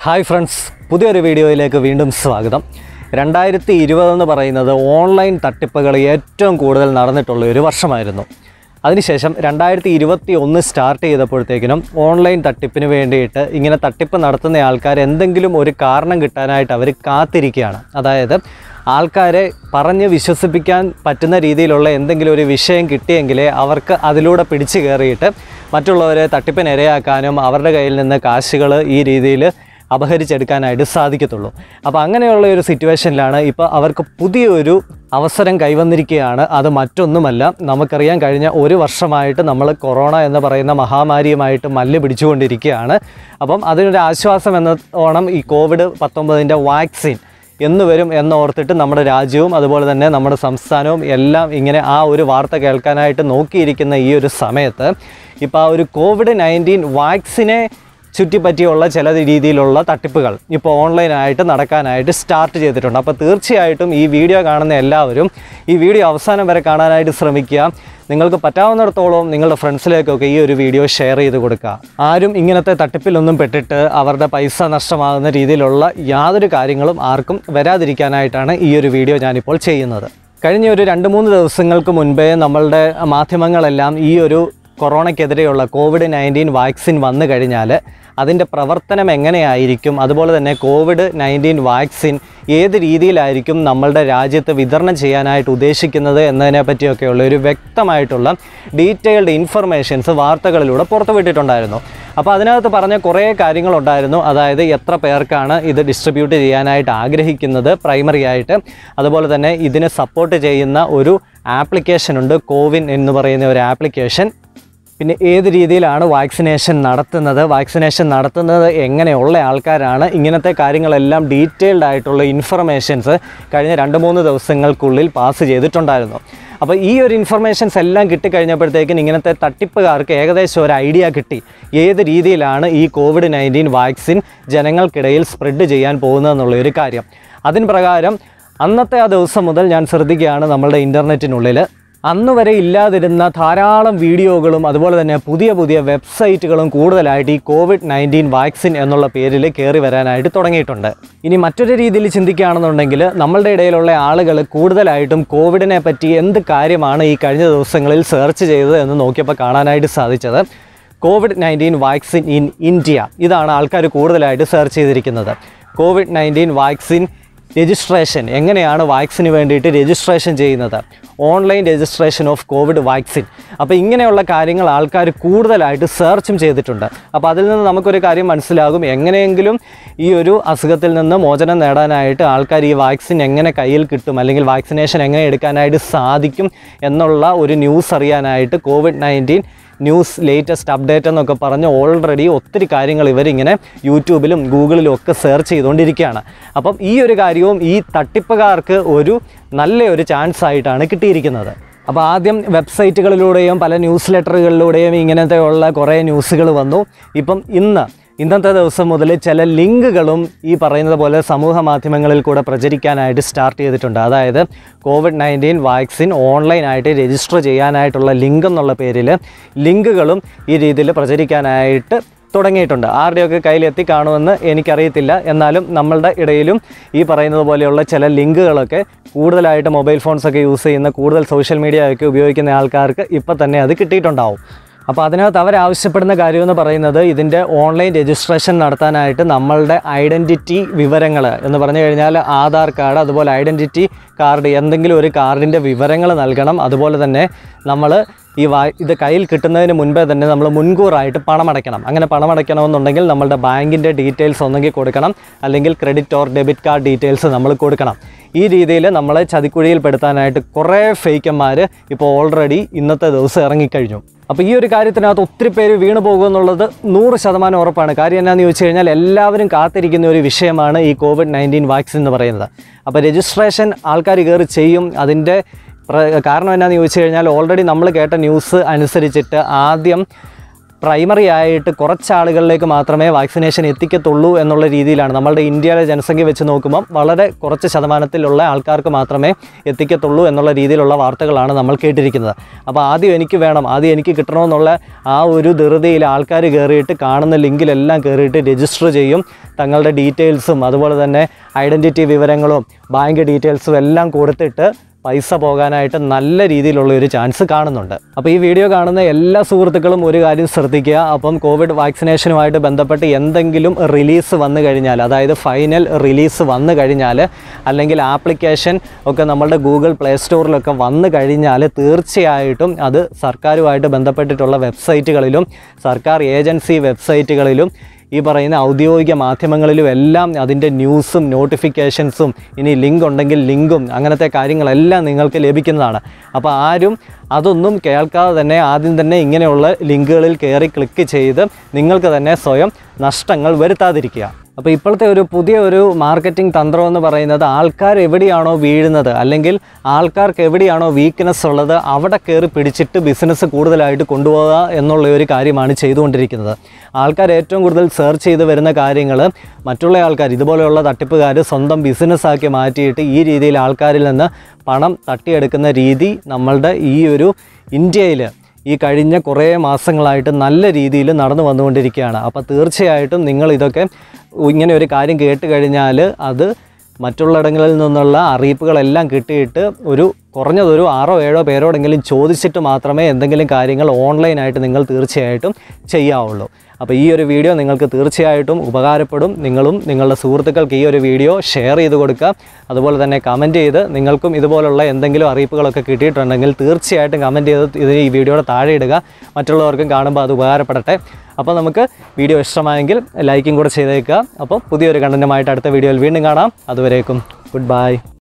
hi friends പുതിയൊരു വീഡിയോയിലേക്ക് വീണ്ടും സ്വാഗതം രണ്ടായിരത്തി ഇരുപതെന്ന് പറയുന്നത് ഓൺലൈൻ തട്ടിപ്പുകൾ ഏറ്റവും കൂടുതൽ നടന്നിട്ടുള്ള ഒരു വർഷമായിരുന്നു അതിനുശേഷം രണ്ടായിരത്തി ഇരുപത്തി ഒന്ന് സ്റ്റാർട്ട് ചെയ്തപ്പോഴത്തേക്കിനും ഓൺലൈൻ തട്ടിപ്പിന് വേണ്ടിയിട്ട് ഇങ്ങനെ തട്ടിപ്പ് നടത്തുന്ന ആൾക്കാർ എന്തെങ്കിലും ഒരു കാരണം കിട്ടാനായിട്ട് അവർ കാത്തിരിക്കുകയാണ് അതായത് ആൾക്കാരെ പറഞ്ഞ് വിശ്വസിപ്പിക്കാൻ പറ്റുന്ന രീതിയിലുള്ള എന്തെങ്കിലും ഒരു വിഷയം കിട്ടിയെങ്കിലേ അവർക്ക് അതിലൂടെ പിടിച്ചു കയറിയിട്ട് മറ്റുള്ളവരെ തട്ടിപ്പിന് ഇരയാക്കാനും അവരുടെ കയ്യിൽ നിന്ന് കാശുകൾ ഈ രീതിയിൽ അപഹരിച്ചെടുക്കാനായിട്ട് സാധിക്കത്തുള്ളൂ അപ്പോൾ അങ്ങനെയുള്ള ഒരു സിറ്റുവേഷനിലാണ് ഇപ്പോൾ അവർക്ക് പുതിയൊരു അവസരം കൈവന്നിരിക്കുകയാണ് അത് മറ്റൊന്നുമല്ല നമുക്കറിയാൻ കഴിഞ്ഞ ഒരു വർഷമായിട്ട് നമ്മൾ കൊറോണ എന്ന് പറയുന്ന മഹാമാരിയുമായിട്ട് മല്ല് പിടിച്ചുകൊണ്ടിരിക്കുകയാണ് അപ്പം അതിനൊരു ആശ്വാസം എന്ന ഓണം ഈ കോവിഡ് പത്തൊമ്പതിൻ്റെ വാക്സിൻ എന്ന് വരും എന്നോർത്തിട്ട് നമ്മുടെ രാജ്യവും അതുപോലെ തന്നെ നമ്മുടെ സംസ്ഥാനവും എല്ലാം ഇങ്ങനെ ആ ഒരു വാർത്ത കേൾക്കാനായിട്ട് നോക്കിയിരിക്കുന്ന ഈ ഒരു സമയത്ത് ഇപ്പോൾ ആ ഒരു കോവിഡ് നയൻറ്റീൻ വാക്സിനെ ചുറ്റിപ്പറ്റിയുള്ള ചില രീതിയിലുള്ള തട്ടിപ്പുകൾ ഇപ്പോൾ ഓൺലൈനായിട്ട് നടക്കാനായിട്ട് സ്റ്റാർട്ട് ചെയ്തിട്ടുണ്ട് അപ്പോൾ തീർച്ചയായിട്ടും ഈ വീഡിയോ കാണുന്ന എല്ലാവരും ഈ വീഡിയോ അവസാനം വരെ കാണാനായിട്ട് ശ്രമിക്കുക നിങ്ങൾക്ക് പറ്റാവുന്നിടത്തോളം നിങ്ങളുടെ ഫ്രണ്ട്സിലേക്കൊക്കെ ഈ ഒരു വീഡിയോ ഷെയർ ചെയ്ത് കൊടുക്കുക ആരും ഇങ്ങനത്തെ തട്ടിപ്പിലൊന്നും പെട്ടിട്ട് അവരുടെ പൈസ നഷ്ടമാകുന്ന രീതിയിലുള്ള യാതൊരു കാര്യങ്ങളും ആർക്കും വരാതിരിക്കാനായിട്ടാണ് ഈ ഒരു വീഡിയോ ഞാനിപ്പോൾ ചെയ്യുന്നത് കഴിഞ്ഞ ഒരു രണ്ട് മൂന്ന് ദിവസങ്ങൾക്ക് മുൻപേ നമ്മളുടെ മാധ്യമങ്ങളെല്ലാം ഈ ഒരു കൊറോണയ്ക്കെതിരെയുള്ള കോവിഡ് നയൻറ്റീൻ വാക്സിൻ വന്നു കഴിഞ്ഞാൽ അതിൻ്റെ പ്രവർത്തനം എങ്ങനെയായിരിക്കും അതുപോലെ തന്നെ കോവിഡ് നയൻറ്റീൻ വാക്സിൻ ഏത് രീതിയിലായിരിക്കും നമ്മളുടെ രാജ്യത്ത് വിതരണം ചെയ്യാനായിട്ട് ഉദ്ദേശിക്കുന്നത് എന്നതിനെ പറ്റിയൊക്കെയുള്ള ഒരു വ്യക്തമായിട്ടുള്ള ഡീറ്റെയിൽഡ് ഇൻഫർമേഷൻസ് വാർത്തകളിലൂടെ പുറത്തുവിട്ടിട്ടുണ്ടായിരുന്നു അപ്പോൾ അതിനകത്ത് പറഞ്ഞ കുറേ കാര്യങ്ങളുണ്ടായിരുന്നു അതായത് എത്ര പേർക്കാണ് ഇത് ഡിസ്ട്രിബ്യൂട്ട് ചെയ്യാനായിട്ട് ആഗ്രഹിക്കുന്നത് പ്രൈമറി ആയിട്ട് അതുപോലെ തന്നെ ഇതിനെ സപ്പോർട്ട് ചെയ്യുന്ന ഒരു ആപ്ലിക്കേഷൻ ഉണ്ട് കോവിൻ എന്ന് പറയുന്ന ഒരു ആപ്ലിക്കേഷൻ പിന്നെ ഏത് രീതിയിലാണ് വാക്സിനേഷൻ നടത്തുന്നത് വാക്സിനേഷൻ നടത്തുന്നത് എങ്ങനെയുള്ള ആൾക്കാരാണ് ഇങ്ങനത്തെ കാര്യങ്ങളെല്ലാം ഡീറ്റെയിൽഡ് ആയിട്ടുള്ള ഇൻഫർമേഷൻസ് കഴിഞ്ഞ രണ്ട് മൂന്ന് ദിവസങ്ങൾക്കുള്ളിൽ പാസ് ചെയ്തിട്ടുണ്ടായിരുന്നു അപ്പോൾ ഈ ഒരു ഇൻഫർമേഷൻസ് എല്ലാം കിട്ടിക്കഴിഞ്ഞപ്പോഴത്തേക്കും ഇങ്ങനത്തെ തട്ടിപ്പുകാർക്ക് ഏകദേശം ഒരു ഐഡിയ കിട്ടി ഏത് രീതിയിലാണ് ഈ കോവിഡ് നയൻറ്റീൻ വാക്സിൻ ജനങ്ങൾക്കിടയിൽ സ്പ്രെഡ് ചെയ്യാൻ പോകുന്നതെന്നുള്ള ഒരു കാര്യം അതിന് പ്രകാരം അന്നത്തെ ആ ദിവസം മുതൽ ഞാൻ ശ്രദ്ധിക്കുകയാണ് നമ്മളുടെ ഇൻ്റർനെറ്റിനുള്ളിൽ അന്ന് വരെ ഇല്ലാതിരുന്ന ധാരാളം വീഡിയോകളും അതുപോലെ തന്നെ പുതിയ പുതിയ വെബ്സൈറ്റുകളും കൂടുതലായിട്ട് ഈ കോവിഡ് നയൻറ്റീൻ വാക്സിൻ എന്നുള്ള പേരിൽ കയറി വരാനായിട്ട് തുടങ്ങിയിട്ടുണ്ട് ഇനി മറ്റൊരു രീതിയിൽ ചിന്തിക്കുകയാണെന്നുണ്ടെങ്കിൽ നമ്മളുടെ ഇടയിലുള്ള ആളുകൾ കൂടുതലായിട്ടും കോവിഡിനെ പറ്റി എന്ത് കാര്യമാണ് ഈ കഴിഞ്ഞ ദിവസങ്ങളിൽ സെർച്ച് ചെയ്തത് എന്ന് നോക്കിയപ്പോൾ കാണാനായിട്ട് സാധിച്ചത് Covid nineteen vaccine in India ഇതാണ് ആൾക്കാർ കൂടുതലായിട്ട് സെർച്ച് ചെയ്തിരിക്കുന്നത് കോവിഡ് നയൻറ്റീൻ വാക്സിൻ രജിസ്ട്രേഷൻ എങ്ങനെയാണ് വാക്സിന് വേണ്ടിയിട്ട് രജിസ്ട്രേഷൻ ചെയ്യുന്നത് online registration of Covid vaccine അപ്പോൾ ഇങ്ങനെയുള്ള കാര്യങ്ങൾ ആൾക്കാർ കൂടുതലായിട്ട് സെർച്ചും ചെയ്തിട്ടുണ്ട് അപ്പോൾ അതിൽ നിന്ന് നമുക്കൊരു കാര്യം മനസ്സിലാകും എങ്ങനെയെങ്കിലും ഈ ഒരു അസുഖത്തിൽ നിന്ന് മോചനം നേടാനായിട്ട് ആൾക്കാർ ഈ വാക്സിൻ എങ്ങനെ കയ്യിൽ കിട്ടും അല്ലെങ്കിൽ വാക്സിനേഷൻ എങ്ങനെ എടുക്കാനായിട്ട് സാധിക്കും എന്നുള്ള ഒരു ന്യൂസ് അറിയാനായിട്ട് Covid nineteen news latest update എന്നൊക്കെ പറഞ്ഞ് ഓൾറെഡി ഒത്തിരി കാര്യങ്ങൾ ഇവരിങ്ങനെ യൂട്യൂബിലും ഗൂഗിളിലും ഒക്കെ സെർച്ച് ചെയ്തുകൊണ്ടിരിക്കുകയാണ് അപ്പം ഈ ഒരു കാര്യവും ഈ തട്ടിപ്പുകാർക്ക് ഒരു നല്ല ഒരു ചാൻസ് ആയിട്ടാണ് കിട്ടിയിരിക്കുന്നത് അപ്പോൾ ആദ്യം വെബ്സൈറ്റുകളിലൂടെയും പല ന്യൂസ് ലെറ്ററുകളിലൂടെയും ഇങ്ങനത്തെ ഉള്ള കുറേ ന്യൂസുകൾ വന്നു ഇപ്പം ഇന്ന് ഇന്നത്തെ ദിവസം മുതൽ ചില ലിങ്കുകളും ഈ പറയുന്നത് പോലെ സമൂഹ മാധ്യമങ്ങളിൽ കൂടെ പ്രചരിക്കാനായിട്ട് സ്റ്റാർട്ട് ചെയ്തിട്ടുണ്ട് അതായത് കോവിഡ് നയൻറ്റീൻ വാക്സിൻ ഓൺലൈനായിട്ട് രജിസ്റ്റർ ചെയ്യാനായിട്ടുള്ള ലിങ്ക് എന്നുള്ള പേരിൽ ലിങ്കുകളും ഈ രീതിയിൽ പ്രചരിക്കാനായിട്ട് തുടങ്ങിയിട്ടുണ്ട് ആരുടെയൊക്കെ കയ്യിലെത്തി കാണുമെന്ന് എനിക്കറിയത്തില്ല എന്നാലും നമ്മളുടെ ഇടയിലും ഈ പറയുന്നത് പോലെയുള്ള ചില ലിങ്കുകളൊക്കെ കൂടുതലായിട്ട് മൊബൈൽ ഫോൺസൊക്കെ യൂസ് ചെയ്യുന്ന കൂടുതൽ സോഷ്യൽ മീഡിയ ഒക്കെ ഉപയോഗിക്കുന്ന ആൾക്കാർക്ക് ഇപ്പം തന്നെ അത് കിട്ടിയിട്ടുണ്ടാവും അപ്പോൾ അതിനകത്ത് അവർ ആവശ്യപ്പെടുന്ന കാര്യമെന്ന് പറയുന്നത് ഇതിൻ്റെ ഓൺലൈൻ രജിസ്ട്രേഷൻ നടത്താനായിട്ട് നമ്മളുടെ ഐഡൻറ്റിറ്റി വിവരങ്ങൾ എന്ന് പറഞ്ഞു കഴിഞ്ഞാൽ ആധാർ കാർഡ് അതുപോലെ ഐഡൻറ്റിറ്റി കാർഡ് എന്തെങ്കിലും ഒരു കാർഡിൻ്റെ വിവരങ്ങൾ നൽകണം അതുപോലെ തന്നെ നമ്മൾ ഈ വാ ഇത് കയ്യിൽ കിട്ടുന്നതിന് മുൻപേ തന്നെ നമ്മൾ മുൻകൂറായിട്ട് പണമടയ്ക്കണം അങ്ങനെ പണമടയ്ക്കണമെന്നുണ്ടെങ്കിൽ നമ്മളുടെ ബാങ്കിൻ്റെ ഡീറ്റെയിൽസ് ഒന്നെങ്കിൽ കൊടുക്കണം അല്ലെങ്കിൽ credit or debit card details നമ്മൾ കൊടുക്കണം ഈ രീതിയിൽ നമ്മളെ ചതിക്കുഴിയിൽപ്പെടുത്താനായിട്ട് കുറേ ഫേക്കന്മാർ ഇപ്പോൾ ഓൾറെഡി ഇന്നത്തെ ദിവസം ഇറങ്ങിക്കഴിഞ്ഞു അപ്പോൾ ഈ ഒരു കാര്യത്തിനകത്ത് ഒത്തിരി പേര് വീണു പോകുമെന്നുള്ളത് നൂറ് ശതമാനം ഉറപ്പാണ് കാര്യം എന്നാന്ന് ചോദിച്ചു കഴിഞ്ഞാൽ എല്ലാവരും കാത്തിരിക്കുന്ന ഒരു വിഷയമാണ് ഈ കോവിഡ് നയൻറ്റീൻ വാക്സിൻ എന്ന് പറയുന്നത് അപ്പോൾ രജിസ്ട്രേഷൻ ആൾക്കാർ കയറി ചെയ്യും അതിൻ്റെ പ്ര- കാരണം എന്നാന്ന് ചോദിച്ചു കഴിഞ്ഞാൽ ഓൾറെഡി നമ്മൾ കേട്ട ന്യൂസ് അനുസരിച്ചിട്ട് ആദ്യം പ്രൈമറി ആയിട്ട് കുറച്ച് ആളുകളിലേക്ക് മാത്രമേ വാക്സിനേഷൻ എത്തിക്കത്തുള്ളൂ എന്നുള്ള രീതിയിലാണ് നമ്മളുടെ ഇന്ത്യയിലെ ജനസംഖ്യ വെച്ച് നോക്കുമ്പോൾ വളരെ കുറച്ച് ശതമാനത്തിലുള്ള ആൾക്കാർക്ക് മാത്രമേ എത്തിക്കത്തുള്ളൂ എന്നുള്ള രീതിയിലുള്ള വാർത്തകളാണ് നമ്മൾ കേട്ടിരിക്കുന്നത് അപ്പോൾ ആദ്യം എനിക്ക് വേണം ആദ്യം എനിക്ക് കിട്ടണമെന്നുള്ള ആ ഒരു ധൃതിയിൽ ആൾക്കാർ കയറിയിട്ട് കാണുന്ന ലിങ്കിലെല്ലാം കയറിയിട്ട് രജിസ്റ്റർ ചെയ്യും തങ്ങളുടെ ഡീറ്റെയിൽസും അതുപോലെ തന്നെ ഐഡൻറ്റിറ്റി വിവരങ്ങളും ബാങ്ക് ഡീറ്റെയിൽസും എല്ലാം കൊടുത്തിട്ട് പൈസ പോകാനായിട്ട് നല്ല രീതിയിലുള്ള ഒരു ചാൻസ് കാണുന്നുണ്ട് അപ്പോൾ ഈ വീഡിയോ കാണുന്ന എല്ലാ സുഹൃത്തുക്കളും ഒരു കാര്യം ശ്രദ്ധിക്കുക അപ്പം കോവിഡ് വാക്സിനേഷനുമായിട്ട് ബന്ധപ്പെട്ട് എന്തെങ്കിലും റിലീസ് വന്നു കഴിഞ്ഞാൽ അതായത് ഫൈനൽ റിലീസ് വന്നു കഴിഞ്ഞാൽ അല്ലെങ്കിൽ ആപ്ലിക്കേഷൻ ഒക്കെ നമ്മളുടെ ഗൂഗിൾ പ്ലേ സ്റ്റോറിലൊക്കെ വന്നു കഴിഞ്ഞാൽ തീർച്ചയായിട്ടും അത് സർക്കാരുമായിട്ട് ബന്ധപ്പെട്ടിട്ടുള്ള വെബ്സൈറ്റുകളിലും സർക്കാർ ഏജൻസി വെബ്സൈറ്റുകളിലും ഈ പറയുന്ന ഔദ്യോഗിക മാധ്യമങ്ങളിലും എല്ലാം അതിൻ്റെ ന്യൂസും നോട്ടിഫിക്കേഷൻസും ഇനി ലിങ്ക് ഉണ്ടെങ്കിൽ ലിങ്കും അങ്ങനത്തെ കാര്യങ്ങളെല്ലാം നിങ്ങൾക്ക് ലഭിക്കുന്നതാണ് അപ്പോൾ ആരും അതൊന്നും കേൾക്കാതെ തന്നെ ആദ്യം തന്നെ ഇങ്ങനെയുള്ള ലിങ്കുകളിൽ കയറി ക്ലിക്ക് ചെയ്ത് നിങ്ങൾക്ക് തന്നെ സ്വയം നഷ്ടങ്ങൾ വരുത്താതിരിക്കുക അപ്പോൾ ഇപ്പോഴത്തെ ഒരു പുതിയ ഒരു മാർക്കറ്റിംഗ് തന്ത്രം എന്ന് പറയുന്നത് ആൾക്കാർ എവിടെയാണോ വീഴുന്നത് അല്ലെങ്കിൽ ആൾക്കാർക്ക് എവിടെയാണോ വീക്ക്നെസ് ഉള്ളത് അവിടെ കയറി പിടിച്ചിട്ട് ബിസിനസ് കൂടുതലായിട്ട് കൊണ്ടുപോകുക എന്നുള്ള ഒരു കാര്യമാണ് ചെയ്തുകൊണ്ടിരിക്കുന്നത് ആൾക്കാർ ഏറ്റവും കൂടുതൽ സെർച്ച് ചെയ്ത് വരുന്ന കാര്യങ്ങൾ മറ്റുള്ള ആൾക്കാർ ഇതുപോലെയുള്ള തട്ടിപ്പുകാർ സ്വന്തം ബിസിനസ്സാക്കി മാറ്റിയിട്ട് ഈ രീതിയിൽ ആൾക്കാരിൽ നിന്ന് പണം തട്ടിയെടുക്കുന്ന രീതി നമ്മളുടെ ഈ ഒരു ഇന്ത്യയിൽ ഈ കഴിഞ്ഞ കുറേ മാസങ്ങളായിട്ട് നല്ല രീതിയിൽ നടന്നു വന്നുകൊണ്ടിരിക്കുകയാണ് അപ്പോൾ തീർച്ചയായിട്ടും നിങ്ങൾ ഇതൊക്കെ ഇങ്ങനെ ഒരു കാര്യം കേട്ട് കഴിഞ്ഞാൽ അത് മറ്റുള്ളിടങ്ങളിൽ നിന്നുള്ള അറിയിപ്പുകളെല്ലാം കിട്ടിയിട്ട് ഒരു കുറഞ്ഞതൊരു ആറോ ഏഴോ പേരോടെങ്കിലും ചോദിച്ചിട്ട് മാത്രമേ എന്തെങ്കിലും കാര്യങ്ങൾ ഓൺലൈനായിട്ട് നിങ്ങൾ തീർച്ചയായിട്ടും ചെയ്യാവുള്ളൂ അപ്പോൾ ഈ ഒരു വീഡിയോ നിങ്ങൾക്ക് തീർച്ചയായിട്ടും ഉപകാരപ്പെടും നിങ്ങളും നിങ്ങളുടെ സുഹൃത്തുക്കൾക്ക് ഈ ഒരു വീഡിയോ ഷെയർ ചെയ്ത് കൊടുക്കുക അതുപോലെ തന്നെ കമൻറ്റ് ചെയ്ത് നിങ്ങൾക്കും ഇതുപോലുള്ള എന്തെങ്കിലും അറിയിപ്പുകളൊക്കെ കിട്ടിയിട്ടുണ്ടെങ്കിൽ തീർച്ചയായിട്ടും കമൻറ്റ് ചെയ്ത് ഇത് ഈ വീഡിയോയുടെ താഴെ ഇടുക മറ്റുള്ളവർക്കും കാണുമ്പോൾ അത് ഉപകാരപ്പെടട്ടെ അപ്പോൾ നമുക്ക് വീഡിയോ ഇഷ്ടമായെങ്കിൽ ലൈക്കും കൂടെ ചെയ്തേക്കുക അപ്പോൾ പുതിയൊരു കണ്ടൻറ്റുമായിട്ട് അടുത്ത വീഡിയോയിൽ വീണ്ടും കാണാം അതുവരേക്കും ഗുഡ് ബൈ